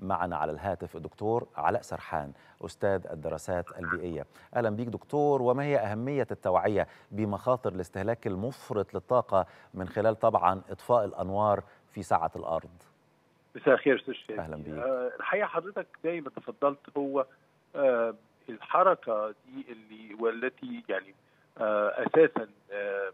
معنا على الهاتف الدكتور علاء سرحان أستاذ الدراسات البيئية أهلا بيك دكتور وما هي أهمية التوعية بمخاطر الاستهلاك المفرط للطاقة من خلال طبعا إطفاء الأنوار في ساعة الأرض مساء الخير استاذ شادي أهلا بيك. آه، الحقيقه حضرتك زي ما تفضلت هو آه، الحركه دي اللي والتي يعني آه، اساسا آه،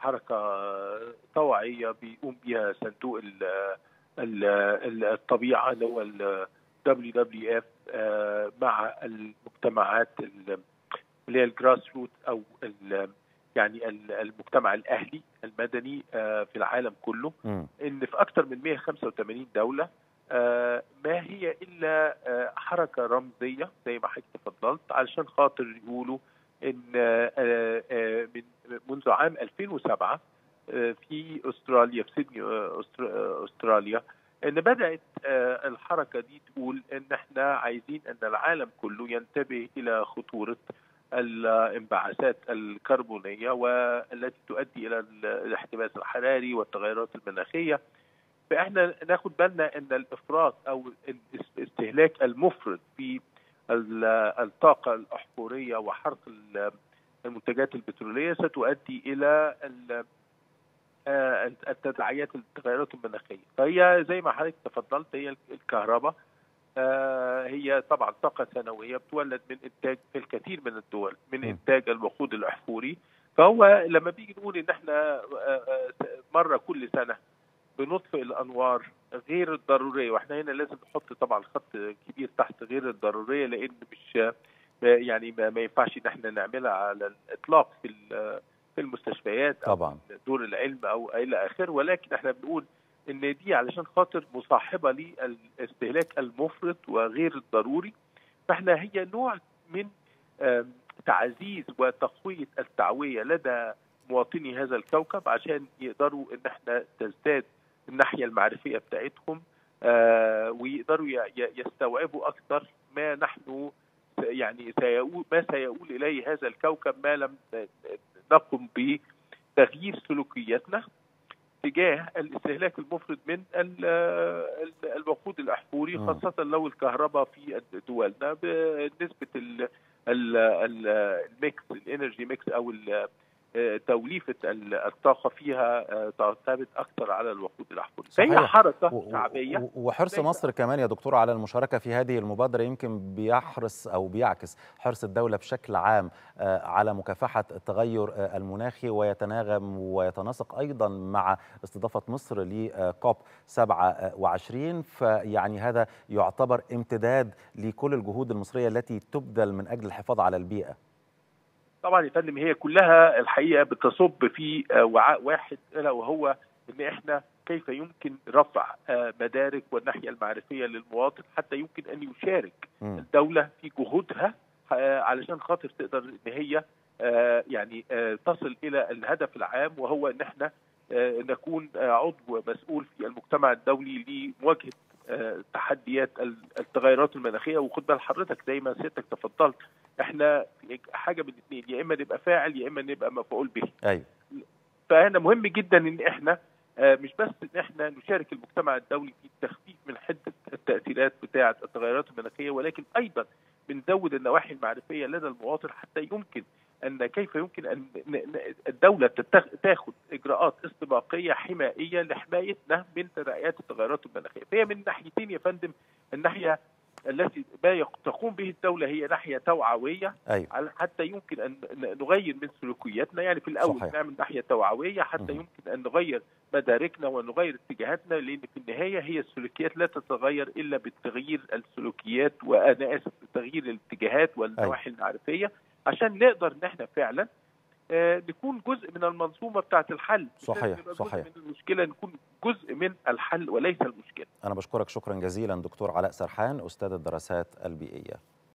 حركه طوعيه بيقوم بها صندوق ال- ال- ال- الطبيعه اللي هو ال WWF آه، مع المجتمعات ال- اللي هي الجراس روت او ال- يعني ال- المجتمع الاهلي المدني آه، في العالم كله مم. ان في اكثر من 185 دوله آه، ما هي الا آه، حركه رمزيه زي ما حضرتك تفضلت علشان خاطر يقولوا ان آه، آه، من منذ عام 2007 آه، في استراليا في سيدني آه، أستر- آه، استراليا ان بدات آه، الحركه دي تقول ان احنا عايزين ان العالم كله ينتبه الى خطوره الانبعاثات الكربونيه والتي تؤدي الى الاحتباس الحراري والتغيرات المناخيه فاحنا ناخد بالنا ان الافراط او الاستهلاك المفرط في ال- الطاقه الاحفوريه وحرق ال- المنتجات البتروليه ستؤدي الى ال- آه، التداعيات التغيرات المناخيه فهي زي ما حضرتك تفضلت هي الكهرباء آه، هي طبعا طاقه ثانويه بتولد من انتاج في الكثير من الدول من م. انتاج الوقود الاحفوري فهو لما بيجي نقول ان احنا آه، آه، مره كل سنه بنطفئ الانوار غير الضروريه واحنا هنا لازم نحط طبعا خط كبير تحت غير الضروريه لان مش يعني ما, ما ينفعش ان احنا نعملها على الاطلاق في ال- في المستشفيات او طبعا دور العلم او الى اخره ولكن احنا بنقول ان دي علشان خاطر مصاحبه للاستهلاك المفرط وغير الضروري فاحنا هي نوع من آم، تعزيز وتقويه التعويه لدى مواطني هذا الكوكب عشان يقدروا ان احنا تزداد الناحيه المعرفيه بتاعتهم آه، ويقدروا ي- ي- يستوعبوا اكثر ما نحن س- يعني سيقول ما سيقول اليه هذا الكوكب ما لم نقم بتغيير سلوكياتنا تجاه الاستهلاك المفرط من ال- ال- الوقود الاحفوري مم. خاصه لو الكهرباء في دولنا بنسبه ال- ال- ال- الميكس الانرجي ميكس او ال- آه، توليفه ال- الطاقه فيها آه، تعتمد اكثر على الوقود الاحفوري فهي صحيح. حركه و- شعبيه و- وحرص ليس- مصر كمان يا دكتور على المشاركة في هذه المبادرة يمكن بيحرص أو بيعكس حرص الدولة بشكل عام آه، على مكافحة التغير آه، المناخي ويتناغم ويتناسق أيضا مع استضافة مصر لكوب 27 فيعني هذا يعتبر امتداد لكل الجهود المصرية التي تبذل من أجل الحفاظ على البيئة طبعا يا فندم هي كلها الحقيقه بتصب في آه، وعاء واحد الا وهو ان احنا كيف يمكن رفع آه، مدارك والناحيه المعرفيه للمواطن حتى يمكن ان يشارك مم. الدوله في جهودها آه، علشان خاطر تقدر ان هي آه، يعني آه، تصل الى الهدف العام وهو ان احنا آه، نكون آه، عضو مسؤول في المجتمع الدولي لمواجهه آه، تحديات ال- التغيرات المناخيه وخد بال حضرتك زي ما سيادتك تفضلت احنا حاجه من الاثنين يا اما نبقى فاعل يا اما نبقى مفعول به أيوة فهنا مهم جدا ان احنا آه، مش بس ان احنا نشارك المجتمع الدولي في التخفيف من حده التاثيرات بتاعه التغيرات المناخيه ولكن ايضا بنزود النواحي المعرفيه لدى المواطن حتى يمكن ان كيف يمكن ان ن- ن- الدوله تتخ- تاخذ اجراءات استباقيه حمائيه لحمايتنا من تداعيات التغيرات المناخيه فهي من ناحيتين يا فندم الناحيه التي ما يق- تقوم به الدوله هي ناحيه توعويه أيوة على حتى يمكن ان ن- نغير من سلوكياتنا يعني في الاول صحيح. نعمل ناحيه توعويه حتى مهم. يمكن ان نغير مداركنا ونغير اتجاهاتنا لان في النهايه هي السلوكيات لا تتغير الا بتغيير السلوكيات وانا اسف تغيير الاتجاهات والنواحي المعرفيه عشان نقدر ان احنا فعلا آه، نكون جزء من المنظومه بتاعه الحل مش صحيح، لازم نبقى صحيح. جزء من المشكله نكون جزء من الحل وليس المشكله أنا بشكرك شكرا جزيلا دكتور علاء سرحان أستاذ الدراسات البيئية